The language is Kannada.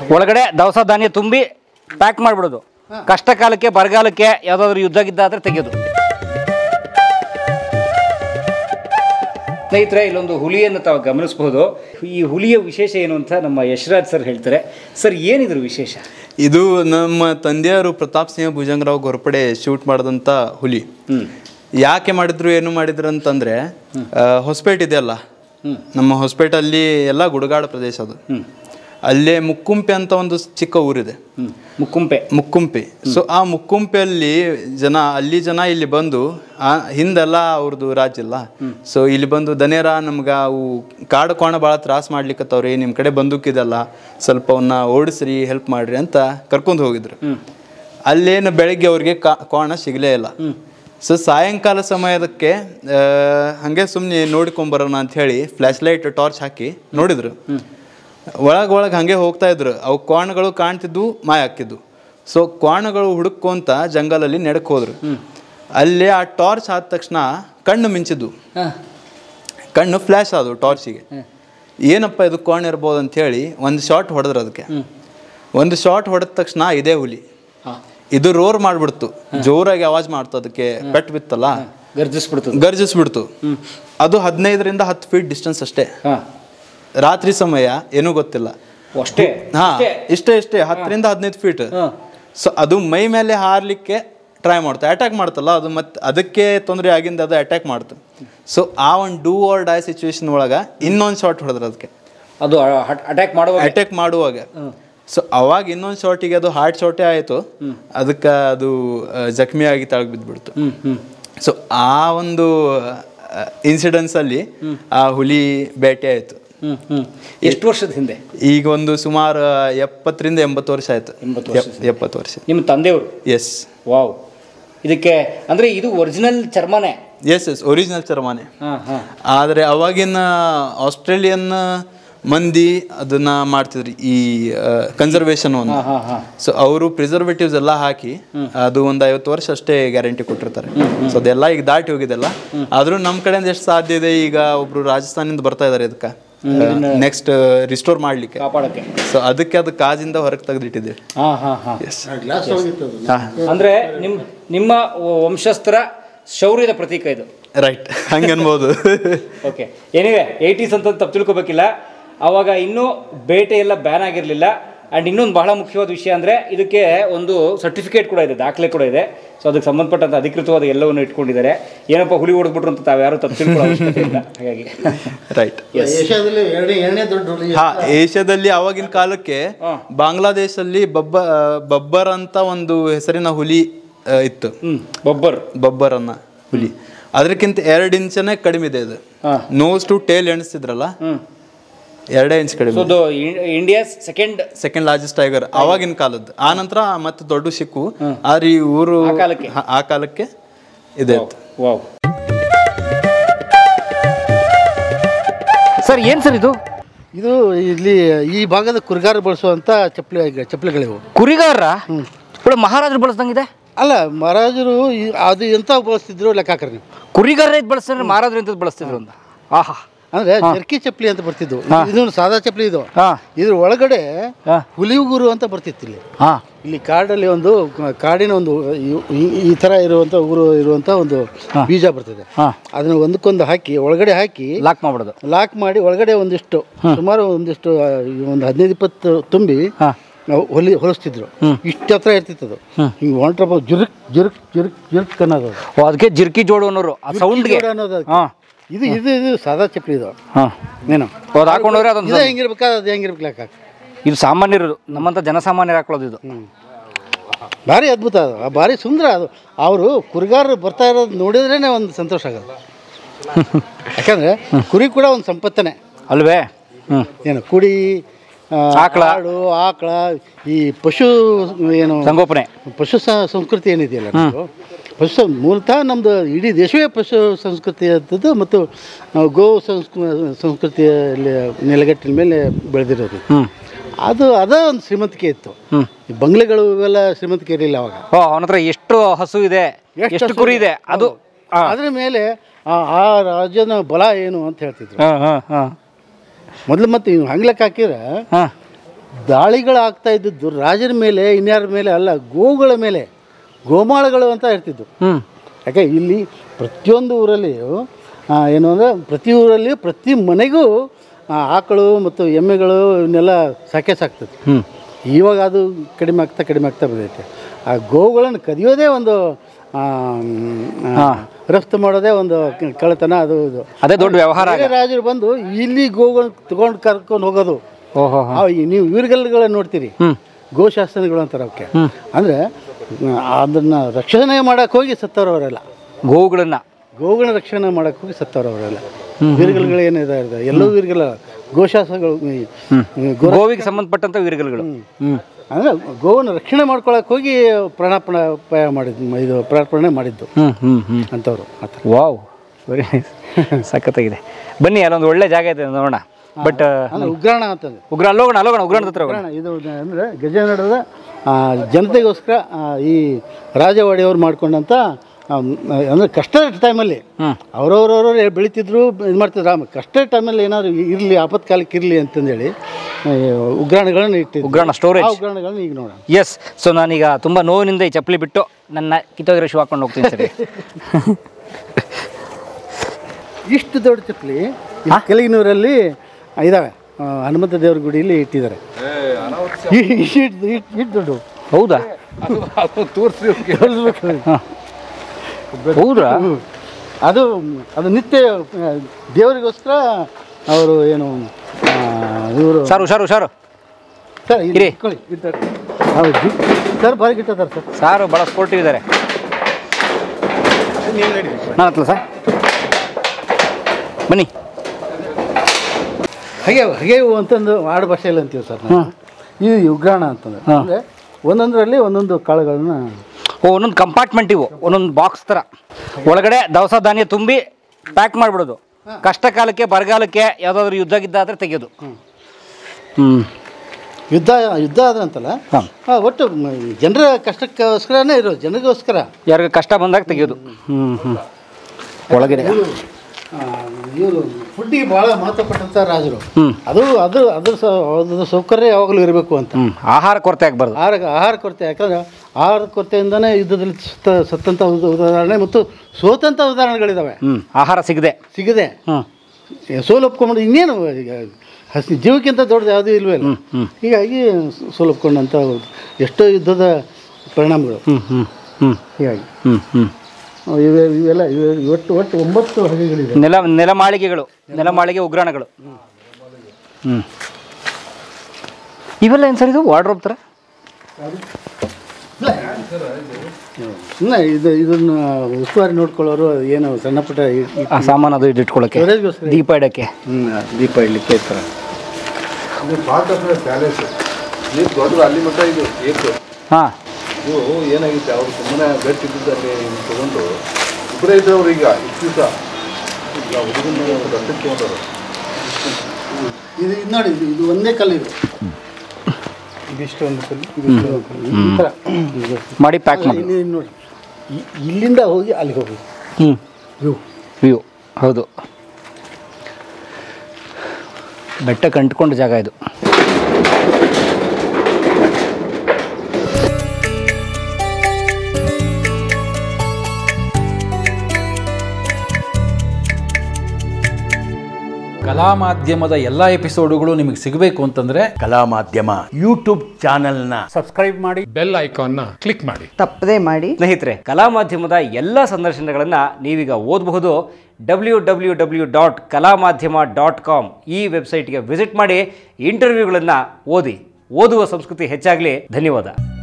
ಒಳಗಡೆ ದವಸ ಧಾನ್ಯ ತುಂಬಿ ಪ್ಯಾಕ್ ಮಾಡಿಬಿಡೋದು ಕಷ್ಟ ಕಾಲಕ್ಕೆ ಬರಗಾಲಕ್ಕೆ ಯಾವುದಾದ್ರೂ ಯುದ್ಧ ಗಿದ್ದ ಆದರೆ ತೆಗೆಯೋದು ಸ್ನೇಹಿತರೆ ಇಲ್ಲೊಂದು ಹುಲಿಯನ್ನು ತಾವು ಗಮನಿಸಬಹುದು ಈ ಹುಲಿಯ ವಿಶೇಷ ಏನು ಅಂತ ನಮ್ಮ ಯಶರಾಜ್ ಸರ್ ಹೇಳ್ತಾರೆ ಸರ್ ಏನಿದ್ರ ವಿಶೇಷ ಇದು ನಮ್ಮ ತಂದೆಯವರು ಪ್ರತಾಪ್ ಸಿಂಹ ಭುಜಂಗರಾವ್ ಘೋರ್ಪಡೆ ಶೂಟ್ ಮಾಡಿದಂಥ ಹುಲಿ ಯಾಕೆ ಮಾಡಿದ್ರು ಏನು ಮಾಡಿದ್ರು ಅಂತಂದ್ರೆ ಆ, ಹೊಸಪೇಟೆ ಇದೆಯಲ್ಲ ನಮ್ಮ ಹೊಸಪೇಟಲ್ಲಿ ಎಲ್ಲ ಗುಡುಗಾಡ ಪ್ರದೇಶ ಅದು ಅಲ್ಲೇ ಮುಕ್ಕುಂಪೆ ಅಂತ ಒಂದು ಚಿಕ್ಕ ಊರಿದೆ ಮುಕ್ಕುಂಪೆ ಮುಕ್ಕುಂಪೆ ಸೊ ಆ ಮುಕ್ಕುಂಪೆಯಲ್ಲಿ ಜನ ಅಲ್ಲಿ ಜನ ಇಲ್ಲಿ ಬಂದು ಆ ಹಿಂದೆಲ್ಲ ಅವ್ರದ್ದು ರಾಜ್ಯ ಇಲ್ಲ ಸೊ ಇಲ್ಲಿ ಬಂದು ದನೇರ ನಮ್ಗೆ ಅವು ಕಾಡು ಕೋಣ ಭಾಳ ತ್ರಾಸ ಮಾಡ್ಲಿಕ್ಕತ್ತವ್ರಿ ನಿಮ್ಮ ಕಡೆ ಬಂದೂಕಿದೆಲ್ಲ ಸ್ವಲ್ಪ ಅವನ್ನ ಓಡಿಸ್ರಿ ಹೆಲ್ಪ್ ಮಾಡ್ರಿ ಅಂತ ಕರ್ಕೊಂಡು ಹೋಗಿದ್ರು ಅಲ್ಲೇನು ಬೆಳಗ್ಗೆ ಅವ್ರಿಗೆ ಕಾ ಕೋಣ ಸಿಗಲೇ ಇಲ್ಲ ಸೊ ಸಾಯಂಕಾಲ ಸಮಯದಕ್ಕೆ ಆ, ಹಂಗೆ ಸುಮ್ಮನೆ ನೋಡ್ಕೊಂಬರೋಣ ಅಂತ ಹೇಳಿ ಫ್ಲ್ಯಾಶ್ ಲೈಟ್ ಟಾರ್ಚ್ ಹಾಕಿ ನೋಡಿದ್ರು ಒಳಗೆ ಒಳಗೆ ಹಾಗೆ ಹೋಗ್ತಾ ಇದ್ರು ಅವು ಕ್ವಾಣಗಳು ಕಾಣ್ತಿದ್ವು ಮಾಯ ಹಾಕಿದ್ವು ಸೊ ಕ್ವಾಣಗಳು ಹುಡುಕೊಂತ ಜಂಗಲಲ್ಲಿ ನಡಕ್ ಹೋದ್ರು ಅಲ್ಲಿ ಆ ಟಾರ್ಚ್ ಆದ ತಕ್ಷಣ ಕಣ್ಣು ಮಿಂಚಿದ್ವು ಕಣ್ಣು ಫ್ಲ್ಯಾಶ್ ಆದವು ಟಾರ್ಚಿಗೆ ಏನಪ್ಪ ಇದು ಕ್ವಾಣ ಇರ್ಬೋದು ಅಂತ ಹೇಳಿ ಒಂದು ಶಾಟ್ ಹೊಡೆದ್ರು ಅದಕ್ಕೆ ಒಂದು ಶಾಟ್ ಹೊಡೆದ ತಕ್ಷಣ ಇದೇ ಹುಲಿ ಇದು ರೋರ್ ಮಾಡ್ಬಿಡ್ತು ಜೋರಾಗಿ ಆವಾಜ್ ಮಾಡ್ತು ಅದಕ್ಕೆ ಪೆಟ್ ಬಿತ್ತಲ್ಲ ಗರ್ಜಿಸ್ಬಿಡ್ತದೆ ಗರ್ಜಿಸ್ಬಿಡ್ತು ಅದು ಹದಿನೈದರಿಂದ ಹತ್ತು ಫೀಟ್ ಡಿಸ್ಟೆನ್ಸ್ ಅಷ್ಟೇ ಹಾಂ ರಾತ್ರಿ ಸಮಯ ಏನೂ ಗೊತ್ತಿಲ್ಲ ಅಷ್ಟೇ ಹಾ ಇಷ್ಟೇ ಇಷ್ಟೇ ಹತ್ತರಿಂದ ಹದಿನೈದು ಫೀಟ್ ಸೊ ಅದು ಮೈ ಮೇಲೆ ಹಾರ್ಲಿಕ್ಕೆ ಟ್ರೈ ಮಾಡ್ತು ಅಟ್ಯಾಕ್ ಮಾಡ್ತಲ್ಲ ಅದು ಮತ್ತೆ ಅದಕ್ಕೆ ತೊಂದರೆ ಆಗಿಂದ ಅದು ಅಟ್ಯಾಕ್ ಮಾಡ್ತು ಸೊ ಆ ಒಂದು ಡೂ ಆರ್ ಡೈ ಸಿಚುವೇಶನ್ ಒಳಗೆ ಇನ್ನೊಂದು ಶಾಟ್ ಹೊಡೆದ್ರು ಅದಕ್ಕೆ ಅದು ಅಟ್ಯಾಕ್ ಮಾಡುವಾಗ ಅಟ್ಯಾಕ್ ಮಾಡುವಾಗ ಸೊ ಅವಾಗ ಇನ್ನೊಂದು ಶಾಟಿಗೆ ಅದು ಹಾರ್ಟ್ ಶಾಟೇ ಆಯಿತು ಅದಕ್ಕೆ ಅದು ಆ, ಜಖಮಿ ಆಗಿ ತಳಗ್ ಬಿದ್ದುಬಿಡ್ತು ಹ್ಮ್ ಹ್ಮ್ ಸೊ ಆ ಒಂದು ಇನ್ಸಿಡೆನ್ಸ್ ಅಲ್ಲಿ ಆ ಹುಲಿ ಬೇಟೆ ಆಯಿತು ಹ್ಮ್ ಹ್ಮ್ ಎಷ್ಟು ವರ್ಷದ ಹಿಂದೆ ಈಗ ಒಂದು ಸುಮಾರು ಎಪ್ಪತ್ತರಿಂದ ಎಂಬತ್ತು ವರ್ಷ ಆಯ್ತು ಎಂಬತ್ತು ಎಪ್- ಎಪ್ಪತ್ತು ವರ್ಷ ನಿಮ್ಮ ತಂದೆಯವರು ಎಸ್ ವಾವ್ ಇದಕ್ಕೆ ಅಂದ್ರೆ ಇದು ಒರಿಜಿನಲ್ ಚರ್ಮನೇ ಎಸ್ ಎಸ್ ಒರಿಜಿನಲ್ ಚರ್ಮಾನೆ ಹಾಂ ಹಾಂ ಆದರೆ ಅವಾಗಿನ ಆಸ್ಟ್ರೇಲಿಯನ್ ಮಂದಿ ಅದನ್ನ ಮಾಡ್ತಿದ್ರಿ ಈ ಕನ್ಸರ್ವೇಷನ್ ಒಂದು ಹಾಂ ಹಾಂ ಸೊ ಅವರು ಪ್ರಿಸರ್ವೇಟಿವ್ಸ್ ಎಲ್ಲ ಹಾಕಿ ಅದು ಒಂದು ಐವತ್ತು ವರ್ಷ ಅಷ್ಟೇ ಗ್ಯಾರಂಟಿ ಕೊಟ್ಟಿರ್ತಾರೆ ಸೊ ಅದೆಲ್ಲ ಈಗ ದಾಟಿ ಹೋಗಿದೆಲ್ಲ ಆದ್ರೂ ನಮ್ಮ ಕಡೆಯಿಂದ ಎಷ್ಟು ಸಾಧ್ಯ ಇದೆ ಈಗ ಒಬ್ರು ರಾಜಸ್ಥಾನದಿಂದ ಬರ್ತಾ ಇದಾರೆ ಇದಕ್ಕೆ ನೆಕ್ಸ್ಟ್ ರಿಸ್ಟೋರ್ ಮಾಡ್ಲಿಕ್ಕೆ ಕಾಪಾಡಕ್ಕೆ ಸೊ ಅದಕ್ಕೆ ಅದು ಕಾಜಿಂದ ಹೊರಗೆ ತೆಗೆದಿಟ್ಟಿದ್ದೀವಿ ಹಾಂ ಹಾಂ ಹಾಂ ಎಸ್ ಅಂದ್ರೆ ನಿಮ್ಮ ನಿಮ್ಮ ವಂಶಸ್ಥರ ಶೌರ್ಯದ ಪ್ರತೀಕ ಇದು ರೈಟ್ ಹಂಗನ್ಬೋದು ಓಕೆ ಏನಿವೆ ಏಯ್ಟೀಸ್ ಅಂತ ತಪ್ಪು ತಿಳ್ಕೊಬೇಕಿಲ್ಲ ಆವಾಗ ಇನ್ನೂ ಬೇಟೆ ಎಲ್ಲ ಬ್ಯಾನ್ ಆಗಿರಲಿಲ್ಲ ಆ್ಯಂಡ್ ಇನ್ನೊಂದು ಬಹಳ ಮುಖ್ಯವಾದ ವಿಷಯ ಅಂದರೆ ಇದಕ್ಕೆ ಒಂದು ಸರ್ಟಿಫಿಕೇಟ್ ಕೂಡ ಇದೆ ದಾಖಲೆ ಕೂಡ ಇದೆ ಸೊ ಅದಕ್ಕೆ ಸಂಬಂಧಪಟ್ಟಂಥ ಅಧಿಕೃತವಾದ ಎಲ್ಲವನ್ನು ಇಟ್ಕೊಂಡಿದ್ದಾರೆ ಏನಪ್ಪ ಹುಲಿ ಹೊಡೆದ್ಬಿಟ್ರು ಅಂತ ತಾವು ಯಾರು ತಪ್ಪು ತಿಳ್ಕೊಳ್ಳೋ ಅವಶ್ಯಕತೆ ಇಲ್ಲ ಹಾಗಾಗಿ ರೈಟ್ ಏಷ್ಯಾದಲ್ಲಿ ಎರಡನೇ ಎರಡನೇ ದೊಡ್ಡ ಹುಲಿ ಹಾ ಏಷ್ಯಾದಲ್ಲಿ ಆವಾಗಿನ ಕಾಲಕ್ಕೆ ಬಾಂಗ್ಲಾದೇಶಲ್ಲಿ ಬಬ್ಬ ಬಬ್ಬರ್ ಅಂತ ಒಂದು ಹೆಸರಿನ ಹುಲಿ ಆ, ಇತ್ತು ಹ್ಞೂ ಬೊಬ್ಬರ್ ಬಬ್ಬರ್ ಅನ್ನ ಹುಲಿ ಅದಕ್ಕಿಂತ ಎರಡು ಇಂಚನೇ ಕಡಿಮೆ ಇದೆ ಇದು ಹಾ. ನೋಸ್ ಟು ಟೇಲ್ ಎಣಿಸ್ತಿದ್ರಲ್ಲ ಹ್ಞೂ ಎರಡೇ ಇಂಚ್ ಕಡಿಮೆ so India's second second largest tiger ಆವಾಗಿನ ಕಾಲದ್ದು ಆ ನಂತರ ಮತ್ತೆ ದೊಡ್ಡ ಸಿಕ್ಕು ಆದ್ರೆ ಈ ಊರು ಆ ಕಾಲಕ್ಕೆ? ಹಾ, ಆ ಕಾಲಕ್ಕೆ ಇದೆ ವಾವ್ ಸರ್ ಏನು ಸರ್ ಇದು ಇದು ಇಲ್ಲಿ ಈ ಭಾಗದ ಕುರಿಗಾರ ಬಳಸುವಂತ ಚಪ್ಪಲಿ ಚಪ್ಪಲಿಗಳಿವು ಕುರಿಗಾರ ಕೂಡ ಮಹಾರಾಜರು ಬಳಸ್ದಂಗಿದೆ ಅಲ್ಲ ಮಹಾರಾಜರು ಈ- ಅದು ಎಂತ ಬಳಸ್ತಿದ್ರು ಲೆಕ್ಕ ಹಾಕ್ರಿ ನೀವು ಕುರಿಗಾರ ಇದು ಬಳಸ್ತಾರೆ ಮಹಾರಾಜರು ಎಂತದ್ದು ಬಳಸ್ತಿದ್ರು ಅಂತ ಆಹಾ ಅಂದ್ರೆ ಜರ್ಕಿ ಚಪ್ಪಲಿ ಅಂತ ಬರ್ತಿದ್ವು ಇದು ಸಾದಾ ಚಪ್ಪಲಿ ಇದು ಹಾಂ ಇದ್ರ ಒಳಗಡೆ ಹಾ. ಹುಲಿಗುರು ಅಂತ ಬರ್ತಿತ್ತು ಇಲ್ಲಿ ಹಾಂ ಇಲ್ಲಿ ಕಾಡಲ್ಲಿ ಒಂದು ಕ- ಕಾಡಿನ ಒಂದು ಈ- ಈ- ಈ ತರ ಇರುವಂತ ಊರು ಇರುವಂತ ಒಂದು ಬೀಜ ಬರ್ತದೆ ಹಾಂ ಅದನ್ನ ಒಂದಕ್ಕೊಂದು ಹಾಕಿ ಒಳಗಡೆ ಹಾಕಿ ಲಾಕ್ ಮಾಡ್ಬಿಡೋದು ಲಾಕ್ ಮಾಡಿ ಒಳಗಡೆ ಒಂದಿಷ್ಟು ಸುಮಾರು ಒಂದಿಷ್ಟು ಆ, ಈ ಒಂದು ಹದಿನೈದು ಇಪ್ಪತ್ತು ತುಂಬಿ ಹಾಂ ನಾವು ಹೊಲಿ ಹೊಲಿಸ್ತಿದ್ರು ಇಷ್ಟು ಹತ್ರ ಇರ್ತಿತ್ತು ಅದು ಹಿಂಗೆ ಹೊಂಟ್ರಪ್ಪ ಜುರುಕ್ ಜುರುಕ್ ಜುರುಕ್ ಜುರುಕ್ ಅನ್ನೋದು ಅದು. ಓ ಅದಕ್ಕೆ ಜಿರ್ಕಿ ಜೋಡು ಅನ್ನೋರು ಆ ಸೌಂಡ್ಗೆ ಜೋಡ ಅನ್ನೋದು ಅದಕ್ಕೆ. ಹಾಂ ಇದು ಇದು ಇದು ಸಾದಾ ಚಪ್ಪಲಿ ಇದು ಹಾಂ ಏನು ಅದು ಹಾಕೊಂಡೋದ್ರೆ ಅದೊಂದು ಇದು ಹೆಂಗಿರ್ಬೇಕಾದ್ರೆ ಅದು ಹೆಂಗಿರ್ಬೇಕು ಲೆಕ್ಕ ಹಾಕಿ. ಇದು ಸಾಮಾನ್ಯರು ನಮ್ಮಂಥ ಜನಸಾಮಾನ್ಯರು ಹಾಕೊಳ್ಳೋದು ಇದು ಭಾರಿ ಅದ್ಭುತ ಅದು ಆ ಭಾರಿ ಸುಂದರ ಅದು ಅವರು ಕುರಿಗಾರರು ಬರ್ತಾ ಇರೋದು ನೋಡಿದ್ರೇ ಒಂದು ಸಂತೋಷ ಆಗೋದು ಯಾಕಂದ್ರೆ ಕುರಿ ಕೂಡ ಒಂದು ಸಂಪತ್ತನೇ ಅಲ್ವೇ ಹ್ಞೂ ಏನು ಕುಡಿ ಆ, ಆಕಳ. ಆಡು ಆಕಳ ಈ ಪಶು ಏನು ಸಂಗೋಪನೆ ಪಶು ಸ- ಸಂಸ್ಕೃತಿ ಏನಿದೆಯಲ್ಲ ನಮ್ದು ಪಶು ಸಂ- ಮೂಲತಃ ನಮ್ಮದು ಇಡೀ ದೇಶವೇ ಪಶು ಸಂಸ್ಕೃತಿ ಅಂತದ್ದು ಮತ್ತು ನಾವು ಗೋ ಸಂಸ್ಕೃ ಸಂಸ್ಕೃತಿಯಲ್ಲಿ ನೆಲೆಗಟ್ಟಿನ ಮೇಲೆ ಬೆಳೆದಿರೋದು ಹ್ಞೂ ಅದು ಅದ ಒಂದು ಶ್ರೀಮಂತಿಕೆ ಇತ್ತು ಹ್ಞೂ ಈ ಬಂಗ್ಲೆಗಳು ಇವೆಲ್ಲ ಶ್ರೀಮಂತಿಕೆ ಇರಲಿಲ್ಲ ಅವಾಗ ಓ ಅವನ ಹತ್ರ ಎಷ್ಟು ಹಸು ಇದೆ ಎಷ್ಟು ಎಷ್ಟು ಹಸು ಕುರಿ ಇದೆ ಅದು ಹಾಂ ಅದ್ರ ಮೇಲೆ ಆ ಆ ರಾಜ್ಯದ ಬಲ ಏನು ಅಂತ ಹೇಳ್ತಿದ್ರು ಹಾಂ ಹಾಂ ಹಾಂ ಮೊದಲು ಮತ್ತೆ ಇವ್ ಹಂಗ್ ಲೆಕ್ಕ ಹಾಕಿದ್ರೆ ಹಾಂ ದಾಳಿಗಳಾಗ್ತಾ ಇದ್ದದ್ದು ರಾಜರ ಮೇಲೆ ಇನ್ಯಾರ ಮೇಲೆ ಅಲ್ಲ ಗೋಗಳ ಮೇಲೆ ಗೋಮಾಳಗಳು ಅಂತ ಇರ್ತಿದ್ದು ಹ್ಞೂ ಯಾಕೆ ಇಲ್ಲಿ ಪ್ರತಿಯೊಂದು ಊರಲ್ಲಿಯೂ ಆ, ಏನು ಅಂದರೆ ಪ್ರತಿ ಊರಲ್ಲಿಯೂ ಪ್ರತಿ ಮನೆಗೂ ಆ, ಆಕಳು ಮತ್ತು ಎಮ್ಮೆಗಳು ಇವನ್ನೆಲ್ಲ ಸಾಕೆ ಸಾಕ್ತದೆ ಹ್ಞೂ ಇವಾಗ ಅದು ಕಡಿಮೆ ಆಗ್ತಾ ಕಡಿಮೆ ಆಗ್ತಾ ಬಂದೈತೆ ಆ ಗೋವುಗಳನ್ನು ಕದಿಯೋದೇ ಒಂದು ಆ, ಮ್, ಆ, ರಫ್ತು ಮಾಡೋದೇ ಒಂದು ಕ- ಕಳ್ಳತನ ಅದು ಇದು ಅದೇ ದೊಡ್ಡ ವ್ಯವಹಾರ ಬೇರೆ ರಾಜರು ಬಂದು ಇಲ್ಲಿ ಗೋಗಳನ್ನ ತಗೊಂಡು ಕರ್ಕೊಂಡು ಹೋಗೋದು ಓಹೋ ಆ, ಈ ನೀವು ವೀರ್ಗಲ್ಗಳನ್ನ ನೋಡ್ತೀರಿ ಹ್ಮ್. ಗೋಶಾಸನಗಳು ಅಂತಾರೆ ಅವಕ್ಕೆ ಅಂದರೆ ಅದನ್ನು ರಕ್ಷಣೆ ಮಾಡೋಕೆ ಹೋಗಿ ಸತ್ತವ್ರು ಅವರೆಲ್ಲ ಗೋವುಗಳನ್ನ ಗೋಗಳನ್ನ ರಕ್ಷಣೆ ಮಾಡೋಕೆ ಹೋಗಿ ಸತ್ತವ್ರು ಅವರೆಲ್ಲ ವೀರ್ಗಲ್ಗಳು ಏನಿದೆ ಇದೆ ಎಲ್ಲವೂ ವೀರ್ಗಲ ಗೋಶಾಸಗಳು ಈ- ಈ ಗೋ ಗೋವಿಗೆ ಸಂಬಂಧಪಟ್ಟಂತ ವೀರಗಲ್ಗಳು ಹ್ಞೂ ಅಂದರೆ ಗೋವನ್ನು ರಕ್ಷಣೆ ಮಾಡ್ಕೊಳಕ್ಕೆ ಹೋಗಿ ಪ್ರಾಣಾಪಣ ಪಾಯ ಮಾಡಿದ್ದು ಇದು ಪ್ರಾರ್ಪಣೆ ಮಾಡಿದ್ದು ಹ್ಞೂ ಹ್ಞೂ ಹ್ಞೂ ಅಂಥವ್ರು ಆ ಥರ ವಾವ್ ವೆರಿ ನೈಸ್ ಸಖತ್ತಾಗಿದೆ ಬನ್ನಿ ಅಲ್ಲೊಂದು ಒಳ್ಳೆ ಜಾಗ ಇದೆ ನೋಡೋಣ ಬಟ್ ಅಂದರೆ ಉಗ್ರಾಣ ಅಂತಂದು ಉಗ್ರ ಅಲ್ಲೋಗೋಣ ಅಲ್ಲೋಗೋಣ ಉಗ್ರಾಣದ ಹತ್ರ ಹೋಗೋಣ ಉಗ್ರಾಣ ಇದು ಅಂದರೆ ಗಜೇಂದ್ರದ ಆ, ಜನತೆಗೋಸ್ಕರ ಆ, ಈ ರಾಜವಾಡಿಯವ್ರು ಮಾಡ್ಕೊಂಡಂಥ ಅಂದರೆ ಕಷ್ಟದ ಟೈಮಲ್ಲಿ ಹ್ಮ್. ಅವ್ರವ್ರವ್ರು ಬೆಳಿತಿದ್ರು ಇದು ಮಾಡ್ತಿದ್ರು ಆಮೇಲೆ ಕಷ್ಟದ ಟೈಮಲ್ಲಿ ಏನಾದ್ರು ಇರಲಿ ಆಪತ್ಕಾಲಕ್ಕೆ ಇರಲಿ ಅಂತಂದೇಳಿ ಆ, ಉಗ್ರಾಣಗಳನ್ನ ಇಟ್ಟಿದ್ರು ಉಗ್ರಾಣ ಆ ಸ್ಟೋರೇಜ್ ಉಗ್ರಾಣಗಳನ್ನ ಈಗ ನೋಡೋಣ ಎಸ್ ಸೊ ನಾನೀಗ ತುಂಬ ನೋವಿನಿಂದ ಈ ಚಪ್ಪಲಿ ಬಿಟ್ಟು ನನ್ನ ಕಿತ್ತೋಗಿರೋ ಶೂ ಹಾಕೊಂಡು ಹೋಗ್ತೀನಿ ಸರಿ ಇಷ್ಟು ದೊಡ್ಡ ಚಪ್ಪಲಿ ಕೆಳಗಿನೂರಲ್ಲಿ ಇದ್ದಾವೆ ಆ, ಹನುಮಂತ ದೇವ್ರ ಗುಡಿಯಲ್ಲಿ ಇಟ್ಟಿದ್ದಾರೆ ಇಷ್ಟು ಇಷ್ಟು ದೊಡ್ಡ ಹೌದಾ ಹಾಂ ಹೌದಾ ಅದು ಅದು ನಿತ್ಯ ಆ, ದೇವರಿಗೋಸ್ಕರ ಅವರು ಏನು ಇವರು ಸರ್ ಹುಷಾರು ಹುಷಾರು ಸರ್ ಇಲ್ಲಿ ಇರಿ. ಇಟ್ಕೊಳ್ಳಿ, ಇಟ್ಕೊಳ್ಳಿ. ಹೌದು ಸರ್ ಬಾರಿ ಇಟ್ಟಿದ್ದಾರೆ ಸರ್ ಸಾರು ಭಾಳ ಸ್ಪೋರ್ಟಿವ್ ಇದ್ದಾರೆ ನಾನು ಹತ್ತಲ ಸರ್ ಬನ್ನಿ ಹಾಗೆ ಹಾಗೆ ಹೂವು ಅಂತಂದು ಆಡು ಭಾಷೆಯಲ್ಲಿ ಅಂತೀವಿ ಸರ್ ನಾವು ಇದು ಉಗ್ರಾಣ ಅಂತಂದ್ರೆ ಅಂದರೆ ಒಂದೊಂದರಲ್ಲಿ ಒಂದೊಂದು ಕಾಳುಗಳನ್ನ ಓ ಒಂದೊಂದು ಕಂಪಾರ್ಟ್ಮೆಂಟ್ ಇವು ಒಂದೊಂದು ಬಾಕ್ಸ್ ಥರ ಒಳಗಡೆ ದವಸ ಧಾನ್ಯ ತುಂಬಿ ಪ್ಯಾಕ್ ಮಾಡಿಬಿಡೋದು ಕಷ್ಟ ಕಾಲಕ್ಕೆ ಬರಗಾಲಕ್ಕೆ ಯಾವುದಾದ್ರೂ ಯುದ್ಧ ಗಿದ್ದ ಆದರೆ ತೆಗೆಯೋದು ಹ್ಞೂ ಯುದ್ಧ ಯುದ್ಧ ಆದ್ರಂತಲ್ಲ ಹಾಂ ಆ, ಒಟ್ಟು ಮ- ಜನರ ಕಷ್ಟಕ್ಕೋಸ್ಕರನೇ ಇರೋ ಜನರಿಗೋಸ್ಕರ ಯಾರಿಗೆ ಕಷ್ಟ ಬಂದಾಗ ತೆಗೆಯೋದು ಹ್ಞೂ ಹ್ಞೂ ಒಳಗಡೆ ಇವರು ಫುಡ್ಡಿಗೆ ಭಾಳ ಮಹತ್ವ ಕೊಟ್ಟಂಥ ರಾಜರು ಹ್ಞೂ ಅದು ಅದು ಅದ್ರ ಸ ಅದ್ರ ಸೌಕರ್ಯ ಯಾವಾಗಲೂ ಇರಬೇಕು ಅಂತ ಹ್ಞೂ ಆಹಾರ ಕೊರತೆ ಆಗಬಾರ್ದು ಆಹಾರ ಆಹಾರ ಕೊರತೆ ಯಾಕಂದ್ರೆ ಆಹಾರ ಕೊರತೆಯಿಂದನೇ ಯುದ್ಧದಲ್ಲಿ ಸತ್ತ ಸತ್ತಂಥ ಉದ- ಉದಾಹರಣೆ ಮತ್ತು ಸೋತಂಥ ಉದಾಹರಣೆಗಳಿದ್ದಾವೆ ಹ್ಞೂ ಆಹಾರ ಸಿಗದೆ ಸಿಗದೆ ಹ್ಞೂ ಸೋಲೊಪ್ಕೊಂಡು ಇನ್ನೇನು ಈಗ ಹಸಿ ಜೀವಕ್ಕಿಂತ ದೊಡ್ಡದು ಯಾವುದೂ ಇಲ್ವೇ ಇಲ್ಲ ಹೀಗಾಗಿ ಸೋಲೊಪ್ಕೊಂಡಂಥ ಎಷ್ಟೋ ಯುದ್ಧದ ಪರಿಣಾಮಗಳು ಹ್ಞೂ ಹ್ಞೂ ಹ್ಞೂ ಹೀಗಾಗಿ ಹ್ಞೂ ಹ್ಞೂ ಇವೆ ಇವೆಲ್ಲ ಇವೆ ಒಟ್ಟು ಒಟ್ಟು ಒಂಬತ್ತು ಹಗೆಗಳಿವೆ ನೆಲ ನೆಲಮಾಳಿಗೆಗಳು ನೆಲಮಾಳಿಗೆ ಉಗ್ರಾಣಗಳು ಹ್ಞೂ ಇವೆಲ್ಲ ಏನು ಸರ್ ಇದು ವಾರ್ಡ್ರೋಬ್ ಥರ ಸುಮ್ಮನೆ ಇದು ಇದನ್ನು ಉಸ್ತುವಾರಿ ನೋಡ್ಕೊಳ್ಳೋರು ಏನು ಸಣ್ಣ ಪುಟ್ಟ ಇ- ಇ- ಆ ಸಾಮಾನು ಅದು ಇದು ಇಟ್ಕೊಳ್ಳೋಕ್ಕೆ ಸ್ಟೋರೇಜ್ಗೋಸ್ಕರ ದೀಪ ಇಡೋಕ್ಕೆ ಹ್ಮ್, ದೀಪ ಇಡ್ಲಿಕ್ಕೆ ಈ ಥರ ಪ್ಯಾಲೇಸ್ ನೀರು ದೊಡ್ಡದು ಅಲ್ಲಿ ಮಟ್ಟ ಇದು ಏತು ಹಾಂ ಇದು ಏನಾಗಿತ್ತು ಅವರು ಸುಮ್ಮನೆ ಬೆಟ್ ಇದ್ದಿದ್ದು ಅಲ್ಲಿ ತಗೊಂಡು ಇಬ್ಬರೇ ಇದ್ದವ್ರು ಈಗ ಇಷ್ಟು ದಿವಸ ಈಗ ಹುಡುಗನ ದಂಡಕ್ಕೆ ಹೋದವರು ಇದು ಇದು ನೋಡಿ ಇದು ಇದು ಒಂದೇ ಕಲ್ಲು ಇದು ಇದಿಷ್ಟು ಒಂದು ಕಲ್ಲು ಇದಿಷ್ಟು ಒಂದು ಕಲ್ಲು. ಈ ಥರ ಇದು. ಮಾಡಿ ಪ್ಯಾಕ್ ಮಾಡಿ ಇಲ್ಲಿ ನೋಡಿ ಇ- ಇಲ್ಲಿಂದ ಹೋಗಿ ಅಲ್ಲಿಗೆ ಹೋಗ್ಬೇಕು ಹ್ಞೂ ಇವು ವ್ಯೂ ಹೌದು ಬೆಟ್ಟಕ್ಕೆ ಅಂಟ್ಕೊಂಡ ಜಾಗ ಇದು ಕಲಾ ಮಾಧ್ಯಮದ ಎಲ್ಲ ಎಪಿಸೋಡುಗಳು ನಿಮಗೆ ಸಿಗಬೇಕು ಅಂತಂದ್ರೆ ಕಲಾ ಮಾಧ್ಯಮ ಯೂಟ್ಯೂಬ್ ಚಾನೆಲ್ನ ಬೆಲ್ ಐಕಾನ್ನ ಕ್ಲಿಕ್ ಮಾಡಿ ತಪ್ಪದೇ ಮಾಡಿ ಸ್ನೇಹಿತರೆ ಕಲಾ ಮಾಧ್ಯಮದ ಎಲ್ಲ ಸಂದರ್ಶನಗಳನ್ನು ನೀವೀಗ ಓದಬಹುದು ಡಬ್ಲ್ಯೂ ಡಬ್ಲ್ಯೂ ಡಬ್ಲ್ಯೂ ಡಾಟ್ ಕಲಾ ಮಾಧ್ಯಮ ಡಾಟ್ ಕಾಮ್ ಈ ವೆಬ್ಸೈಟ್ಗೆ ವಿಸಿಟ್ ಮಾಡಿ ಇಂಟರ್ವ್ಯೂಗಳನ್ನು ಓದಿ ಓದುವ ಸಂಸ್ಕೃತಿ ಹೆಚ್ಚಾಗಲಿ ಧನ್ಯವಾದ